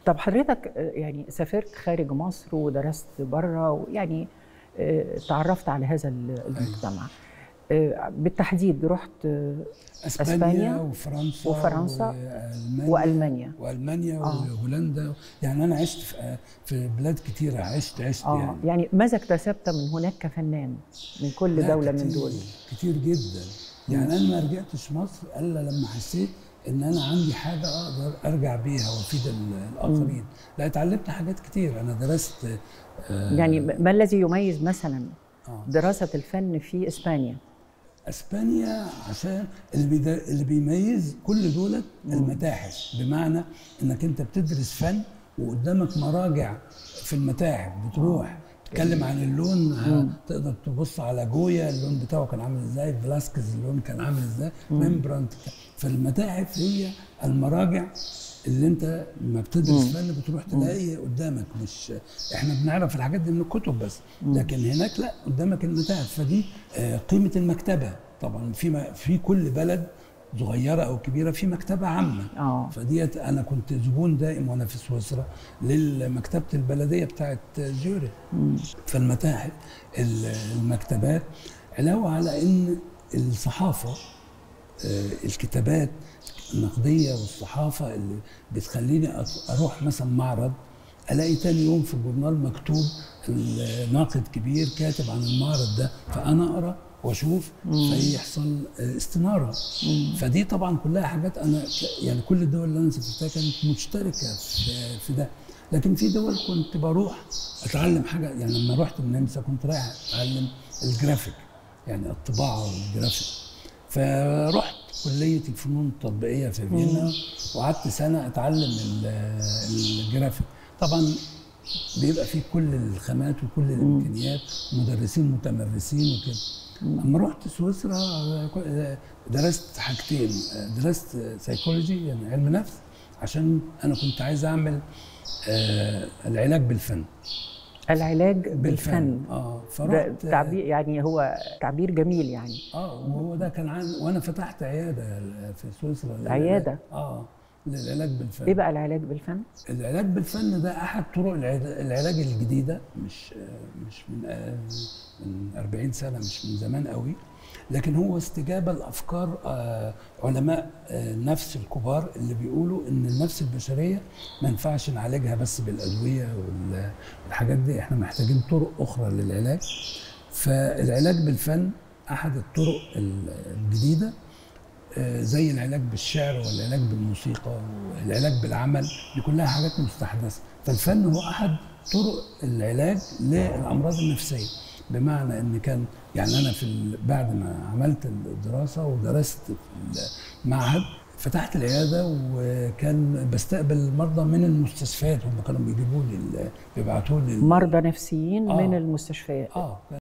طب حضرتك آه، يعني سافرت خارج مصر ودرست بره ويعني آه، تعرفت على هذا ال- المجتمع آه، بالتحديد رحت آه، اسبانيا, أسبانيا وفرنسا وفرنسا والمانيا والمانيا والمانيا آه. وهولندا يعني انا عشت في في بلاد كتيره عشت عشت اه يعني يعني ماذا اكتسبت من هناك كفنان من كل لا، دوله من كتير- دول كتير جدا يعني انا ما رجعتش مصر الا لما حسيت ان انا عندي حاجه اقدر ارجع بيها وافيد ال- الاخرين لا اتعلمت حاجات كتير انا درست آه، يعني ما الذي يميز مثلا آه. دراسه الفن في اسبانيا اسبانيا عشان اللي, بيدا اللي بيميز كل دولت المتاحف بمعنى انك انت بتدرس فن وقدامك مراجع في المتاحف بتروح تتكلم عن اللون ه- تقدر تبص على جويا اللون بتاعه كان عامل ازاي فلاسكيز اللون كان عامل ازاي ريمبرانت فالمتاحف هي المراجع اللي انت لما بتدرس فن بتروح تلاقي قدامك مش احنا بنعرف الحاجات دي من الكتب بس لكن هناك لا قدامك المتاحف فدي آه، قيمه المكتبه طبعا في م- في كل بلد صغيره او كبيره في مكتبه عامه اه فديت انا كنت زبون دائم وانا في سويسرا للمكتبه البلديه بتاعت زيوري فالمتاحف ال- المكتبات علاوه على ان الصحافه آه، الكتابات النقديه والصحافه اللي بتخليني أت- اروح مثلا معرض الاقي تاني يوم في الجورنال مكتوب ناقد كبير كاتب عن المعرض ده فانا اقرا واشوف فيحصل آه، استناره فدي طبعا كلها حاجات انا ك- يعني كل الدول اللي انا سافرتها كانت مشتركه في, في ده لكن في دول كنت بروح اتعلم حاجه يعني لما رحت النمسا كنت رايح اتعلم الجرافيك يعني الطباعه والجرافيك فرحت كليه الفنون التطبيقيه في فيينا وقعدت سنه اتعلم ال- الجرافيك طبعا بيبقى فيه كل الخامات وكل الامكانيات مدرسين متمرسين وكده اما رحت سويسرا آه، درست حاجتين آه، درست سيكولوجي يعني علم نفس عشان انا كنت عايز اعمل آه، العلاج بالفن العلاج بالفن اه ده فرحت تعبير يعني هو تعبير جميل يعني اه وهو ده كان عن وانا فتحت عياده في سويسرا للعلاج- عيادة؟ اه للعلاج بالفن ايه بقى العلاج بالفن؟ العلاج بالفن ده احد طرق العد- العلاج الجديده مش مش من من 40 سنه مش من زمان قوي لكن هو استجابه لافكار آه، علماء آه، النفس الكبار اللي بيقولوا ان النفس البشريه ما ينفعش نعالجها بس بالادويه وال- والحاجات دي احنا محتاجين طرق اخرى للعلاج فالعلاج بالفن احد الطرق ال- الجديده آه، زي العلاج بالشعر والعلاج بالموسيقى والعلاج بالعمل دي كلها حاجات مستحدثه فالفن هو احد طرق العلاج للامراض النفسيه بمعنى ان كان يعني انا في ال- بعد ما عملت الدراسه ودرست في المعهد فتحت العياده وكان بستقبل مرضى من المستشفيات هم كانوا بيجيبوا لي ال- بيبعتوا لي ال- مرضى نفسيين آه. من المستشفيات اه